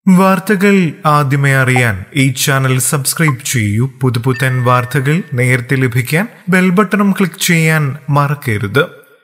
വാർത്തകൾ ആദ്യമേ അറിയാൻ ഈ ചാനൽ സബ്സ്ക്രൈബ് ചെയ്യൂ പുതുപുത്തൻ വാർത്തകൾ നേരത്തെ ലഭിക്കാൻ ബെൽ ബട്ടണും ക്ലിക്ക് ചെയ്യാൻ മറക്കരുത്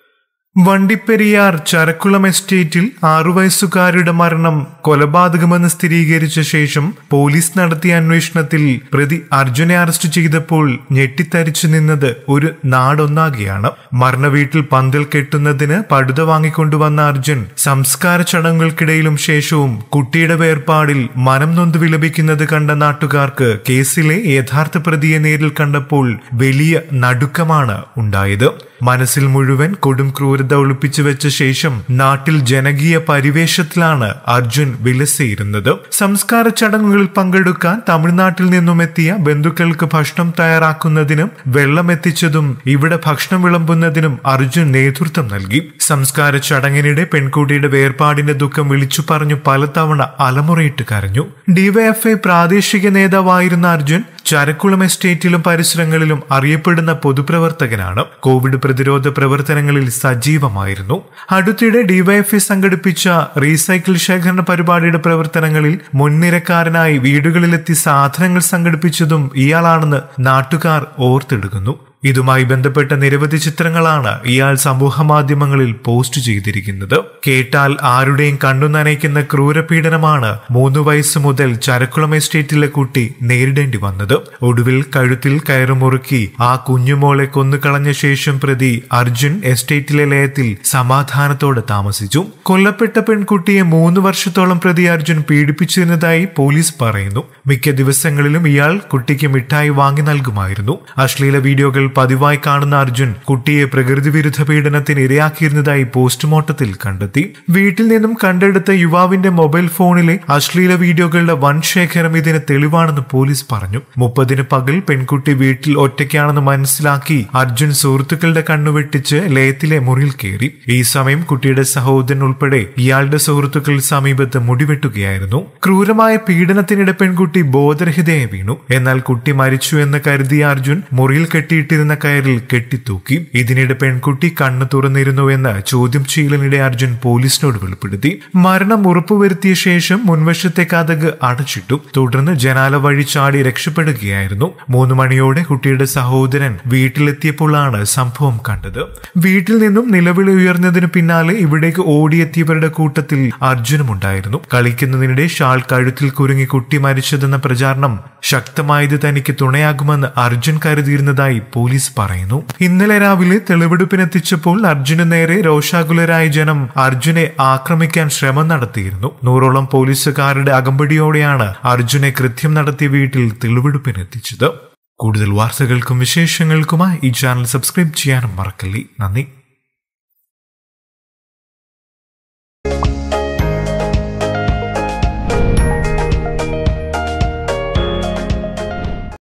വണ്ടിപ്പെരിയാർ ചരക്കുളം എസ്റ്റേറ്റിൽ ആറു വയസ്സുകാരുടെ മരണം കൊലപാതകമെന്ന് സ്ഥിരീകരിച്ച ശേഷം പോലീസ് നടത്തിയ അന്വേഷണത്തിൽ പ്രതി അർജുനെ അറസ്റ്റ് ചെയ്തപ്പോൾ ഞെട്ടിത്തരിച്ചു നിന്നത് ഒരു നാടൊന്നാകെയാണ് മരണവീട്ടിൽ പന്തൽ കെട്ടുന്നതിന് പടുത വാങ്ങിക്കൊണ്ടുവന്ന അർജുൻ സംസ്കാര ചടങ്ങുകൾക്കിടയിലും ശേഷവും കുട്ടിയുടെ വേർപാടിൽ മനം നൊന്ത് വിലപിക്കുന്നത് കണ്ട നാട്ടുകാർക്ക് കേസിലെ യഥാർത്ഥ പ്രതിയെ നേരിൽ കണ്ടപ്പോൾ വലിയ നടുക്കമാണ് ഉണ്ടായത് മനസ്സിൽ മുഴുവൻ കൊടും ക്രൂരത ഒളിപ്പിച്ചു വെച്ച ശേഷം നാട്ടിൽ ജനകീയ പരിവേഷത്തിലാണ് അർജുൻ വിലസിയിരുന്നത് സംസ്കാര ചടങ്ങുകളിൽ പങ്കെടുക്കാൻ തമിഴ്നാട്ടിൽ നിന്നും എത്തിയ ബന്ധുക്കൾക്ക് ഭക്ഷണം തയ്യാറാക്കുന്നതിനും വെള്ളം എത്തിച്ചതും ഇവിടെ ഭക്ഷണം വിളമ്പുന്നതിനും അർജുൻ നേതൃത്വം നൽകി സംസ്കാര ചടങ്ങിനിടെ പെൺകുട്ടിയുടെ വേർപാടിന്റെ ദുഃഖം വിളിച്ചു പറഞ്ഞു പലതവണ അലമുറയിട്ട് കരഞ്ഞു ഡിവൈഎഫ്ഐ പ്രാദേശിക നേതാവായിരുന്ന അർജുൻ ചരക്കുളം എസ്റ്റേറ്റിലും പരിസരങ്ങളിലും അറിയപ്പെടുന്ന പൊതുപ്രവർത്തകനാണ് കോവിഡ് പ്രതിരോധ പ്രവർത്തനങ്ങളിൽ സജീവമായിരുന്നു അടുത്തിടെ ഡിവൈഎഫ്ഐ സംഘടിപ്പിച്ച റീസൈക്കിൾ ശേഖരണ പരിപാടിയുടെ പ്രവർത്തനങ്ങളിൽ മുൻനിരക്കാരനായി വീടുകളിലെത്തി സാധനങ്ങൾ സംഘടിപ്പിച്ചതും ഇയാളാണെന്ന് നാട്ടുകാർ ഓർത്തെടുക്കുന്നു ഇതുമായി ബന്ധപ്പെട്ട നിരവധി ചിത്രങ്ങളാണ് ഇയാൾ സമൂഹ മാധ്യമങ്ങളിൽ പോസ്റ്റ് ചെയ്തിരിക്കുന്നത് കേട്ടാൽ ആരുടെയും കണ്ണു നനയ്ക്കുന്ന ക്രൂരപീഡനമാണ് മൂന്ന് വയസ്സ് മുതൽ ചരക്കുളം എസ്റ്റേറ്റിലെ കുട്ടി നേരിടേണ്ടി വന്നത് ഒടുവിൽ കഴുത്തിൽ കയറുമുറുക്കി ആ കുഞ്ഞുമോളെ കൊന്നുകളഞ്ഞ ശേഷം പ്രതി അർജുൻ എസ്റ്റേറ്റിലെ ലയത്തിൽ സമാധാനത്തോടെ താമസിച്ചു കൊല്ലപ്പെട്ട പെൺകുട്ടിയെ മൂന്ന് വർഷത്തോളം പ്രതി അർജുൻ പീഡിപ്പിച്ചിരുന്നതായി പോലീസ് പറയുന്നു മിക്ക ദിവസങ്ങളിലും ഇയാൾ കുട്ടിക്ക് മിഠായി വാങ്ങി നൽകുമായിരുന്നു അശ്ലീല വീഡിയോകൾ പതിവായി കാണുന്ന അർജുൻ കുട്ടിയെ പ്രകൃതി വിരുദ്ധ പീഡനത്തിന് ഇരയാക്കിയിരുന്നതായി പോസ്റ്റ്മോർട്ടത്തിൽ കണ്ടെത്തി വീട്ടിൽ നിന്നും കണ്ടെടുത്ത യുവാവിന്റെ മൊബൈൽ ഫോണിലെ അശ്ലീല വീഡിയോകളുടെ വൻ ശേഖരം ഇതിന് തെളിവാണെന്ന് പോലീസ് പറഞ്ഞു മുപ്പതിന് പകൽ പെൺകുട്ടി വീട്ടിൽ ഒറ്റയ്ക്കാണെന്ന് മനസ്സിലാക്കി അർജുൻ സുഹൃത്തുക്കളുടെ കണ്ണുവെട്ടിച്ച് ലയത്തിലെ മുറിയിൽ കയറി ഈ സമയം കുട്ടിയുടെ സഹോദരൻ ഉൾപ്പെടെ ഇയാളുടെ സുഹൃത്തുക്കൾ സമീപത്ത് മുടിവെട്ടുകയായിരുന്നു ക്രൂരമായ പീഡനത്തിനിടെ പെൺകുട്ടി ബോധരഹിതയായി വീണു എന്നാൽ കുട്ടി മരിച്ചു എന്ന് കരുതിയ അർജുൻ മുറിയിൽ കെട്ടിയിട്ടിരുന്ന കയറിൽ കെട്ടിത്തൂക്കി ഇതിനിടെ പെൺകുട്ടി കണ്ണു തുറന്നിരുന്നുവെന്ന് ചോദ്യം ചെയ്യലിനിടെ അർജുൻ പോലീസിനോട് വെളിപ്പെടുത്തി മരണം ഉറപ്പുവരുത്തിയ ശേഷം മുൻവശത്തെ കഥക് അടച്ചിട്ടു തുടർന്ന് ജനാല വഴി ചാടി രക്ഷപ്പെടുകയായിരുന്നു മൂന്ന് മണിയോടെ കുട്ടിയുടെ സഹോദരൻ വീട്ടിലെത്തിയപ്പോഴാണ് സംഭവം കണ്ടത് വീട്ടിൽ നിന്നും നിലവിളി ഉയർന്നതിന് പിന്നാലെ ഇവിടേക്ക് ഓടിയെത്തിയവരുടെ കൂട്ടത്തിൽ അർജുനും ഉണ്ടായിരുന്നു കളിക്കുന്നതിനിടെ ഷാൾ കഴുത്തിൽ കുരുങ്ങി കുട്ടി മരിച്ചതെന്ന പ്രചാരണം ശക്തമായത് തനിക്ക് തുണയാകുമെന്ന് അർജുൻ കരുതിയിരുന്നതായി പോലീസ് പറയുന്നു ഇന്നലെ രാവിലെ തെളിവെടുപ്പിനെത്തിച്ചപ്പോൾ അർജുന് നേരെ രോഷാകുലരായ ജനം അർജുനെ ആക്രമിക്കാൻ ശ്രമം നടത്തിയിരുന്നു നൂറോളം പോലീസുകാരുടെ അകമ്പടിയോടെയാണ് അർജുനെ കൃത്യം നടത്തിയ വീട്ടിൽ തെളിവെടുപ്പിനെത്തിച്ചത് കൂടുതൽ വാർത്തകൾക്കും വിശേഷങ്ങൾക്കുമായി ഈ ചാനൽ സബ്സ്ക്രൈബ് ചെയ്യാനും മറക്കല്ലേ നന്ദി